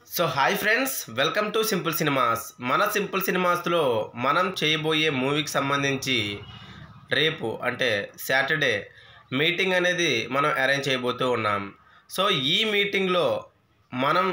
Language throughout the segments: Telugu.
so hi friends welcome to simple cinemas మన సింపుల్ సినిమాస్లో మనం చేయబోయే మూవీకి సంబంధించి రేపు అంటే సాటర్డే మీటింగ్ అనేది మనం అరేంజ్ చేయబోతూ ఉన్నాం సో ఈ మీటింగ్లో మనం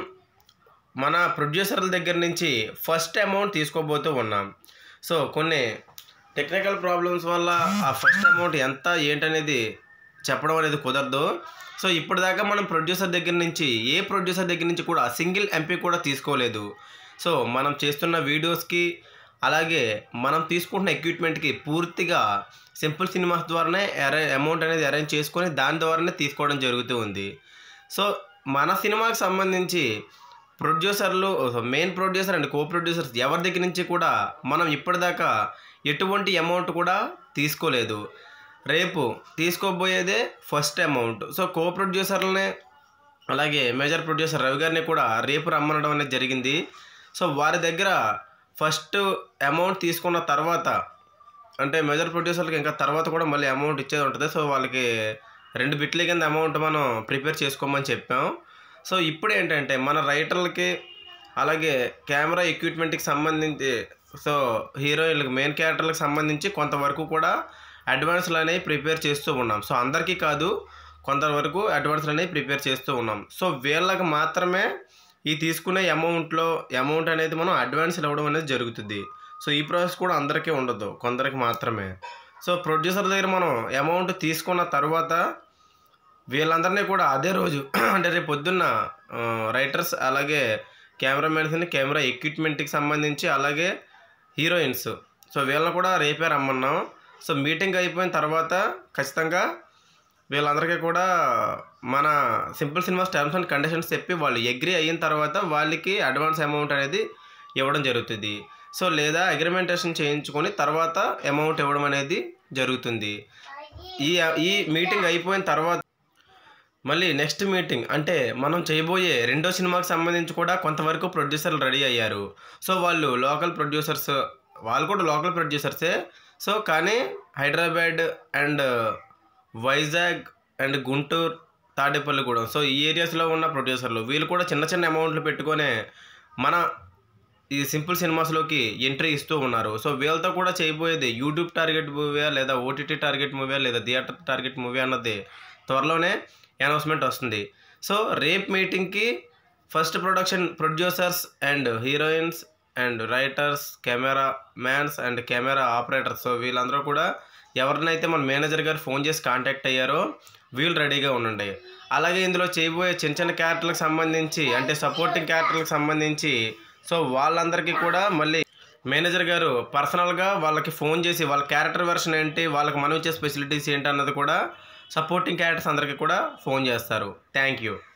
మన ప్రొడ్యూసర్ల దగ్గర నుంచి ఫస్ట్ అమౌంట్ తీసుకోబోతూ ఉన్నాం సో కొన్ని టెక్నికల్ ప్రాబ్లమ్స్ వల్ల ఆ ఫస్ట్ అమౌంట్ ఎంత ఏంటనేది చెప్పడం అనేది కుదరదు సో ఇప్పటిదాకా మనం ప్రొడ్యూసర్ దగ్గర నుంచి ఏ ప్రొడ్యూసర్ దగ్గర నుంచి కూడా సింగిల్ ఎంపీ కూడా తీసుకోలేదు సో మనం చేస్తున్న వీడియోస్కి అలాగే మనం తీసుకుంటున్న ఎక్విప్మెంట్కి పూర్తిగా సింపుల్ సినిమాస్ ద్వారానే అరే అమౌంట్ అనేది అరేంజ్ చేసుకొని దాని ద్వారానే తీసుకోవడం జరుగుతూ ఉంది సో మన సినిమాకి సంబంధించి ప్రొడ్యూసర్లు main producer and co producers ఎవరి దగ్గర నుంచి కూడా మనం ఇప్పటిదాకా ఎటువంటి అమౌంట్ కూడా తీసుకోలేదు రేపు తీసుకోబోయేదే ఫస్ట్ అమౌంట్ సో కో ప్రొడ్యూసర్లనే అలాగే మేజర్ ప్రొడ్యూసర్ రవి గారిని కూడా రేపు రమ్మనడం అనేది జరిగింది సో వారి దగ్గర ఫస్ట్ అమౌంట్ తీసుకున్న తర్వాత అంటే మేజర్ ప్రొడ్యూసర్లకి ఇంకా తర్వాత కూడా మళ్ళీ అమౌంట్ ఇచ్చేది ఉంటుంది సో వాళ్ళకి రెండు బిట్ల కింద అమౌంట్ మనం ప్రిపేర్ చేసుకోమని చెప్పాం సో ఇప్పుడు ఏంటంటే మన రైటర్లకి అలాగే కెమెరా ఎక్విప్మెంట్కి సంబంధించి సో హీరోయిన్లకు మెయిన్ క్యారెక్టర్లకు సంబంధించి కొంతవరకు కూడా అడ్వాన్స్లు అనేవి ప్రిపేర్ చేస్తూ ఉన్నాం సో అందరికీ కాదు కొంతవరకు అడ్వాన్స్లు అనేవి ప్రిపేర్ చేస్తూ ఉన్నాం సో వీళ్ళకి మాత్రమే ఈ తీసుకునే అమౌంట్లో అమౌంట్ అనేది మనం అడ్వాన్స్ ఇవ్వడం అనేది జరుగుతుంది సో ఈ ప్రాసెస్ కూడా అందరికీ ఉండదు కొందరికి మాత్రమే సో ప్రొడ్యూసర్ దగ్గర మనం అమౌంట్ తీసుకున్న తర్వాత వీళ్ళందరినీ కూడా అదే రోజు అంటే రేపు పొద్దున్న రైటర్స్ అలాగే కెమెరామెన్స్ని కెమెరా ఎక్విప్మెంట్కి సంబంధించి అలాగే హీరోయిన్స్ సో వీళ్ళని కూడా రేపే రమ్మన్నాం సో మీటింగ్ అయిపోయిన తర్వాత ఖచ్చితంగా వీళ్ళందరికీ కూడా మన simple cinemas terms and conditions చెప్పి వాళ్ళు అగ్రి అయిన తర్వాత వాళ్ళకి అడ్వాన్స్ అమౌంట్ అనేది ఇవ్వడం జరుగుతుంది సో లేదా అగ్రిమెంటేషన్ చేయించుకొని తర్వాత అమౌంట్ ఇవ్వడం అనేది జరుగుతుంది ఈ ఈ మీటింగ్ అయిపోయిన తర్వాత మళ్ళీ నెక్స్ట్ మీటింగ్ అంటే మనం చేయబోయే రెండో సినిమాకి సంబంధించి కూడా కొంతవరకు ప్రొడ్యూసర్లు రెడీ అయ్యారు సో వాళ్ళు లోకల్ ప్రొడ్యూసర్స్ వాళ్ళు కూడా లోకల్ ప్రొడ్యూసర్సే సో కానీ Hyderabad and Vizag and Guntur Tadepalligudem so ఈ ఏరియాస్లో ఉన్న ప్రొడ్యూసర్లు వీళ్ళు కూడా చిన్న చిన్న అమౌంట్లు పెట్టుకొని మన ఈ సింపుల్ సినిమాస్లోకి ఎంట్రీ ఇస్తూ ఉన్నారు సో వీళ్ళతో కూడా చేయబోయేది యూట్యూబ్ టార్గెట్ మూవీయా లేదా ఓటీటీ టార్గెట్ మూవీయా లేదా థియేటర్ టార్గెట్ మూవీ అన్నది త్వరలోనే అనౌన్స్మెంట్ వస్తుంది సో రేప్ మీటింగ్కి first production producers and heroines and writers camera mans and camera operators so వీళ్ళందరూ కూడా ఎవరినైతే మన మేనేజర్ గారు ఫోన్ చేసి కాంటాక్ట్ అయ్యారో వీళ్ళు రెడీగా ఉండండి అలాగే ఇందులో చేయబోయే చిన్న చిన్న క్యారెక్టర్లకు సంబంధించి అంటే సపోర్టింగ్ క్యారెక్టర్లకు సంబంధించి సో వాళ్ళందరికీ కూడా మళ్ళీ మేనేజర్ గారు పర్సనల్గా వాళ్ళకి ఫోన్ చేసి వాళ్ళ క్యారెక్టర్ వెర్షన్ ఏంటి వాళ్ళకి మనం ఇచ్చే ఫెసిలిటీస్ ఏంటి అన్నది కూడా సపోర్టింగ్ క్యారెక్టర్స్ అందరికీ కూడా ఫోన్ చేస్తారు థ్యాంక్ యూ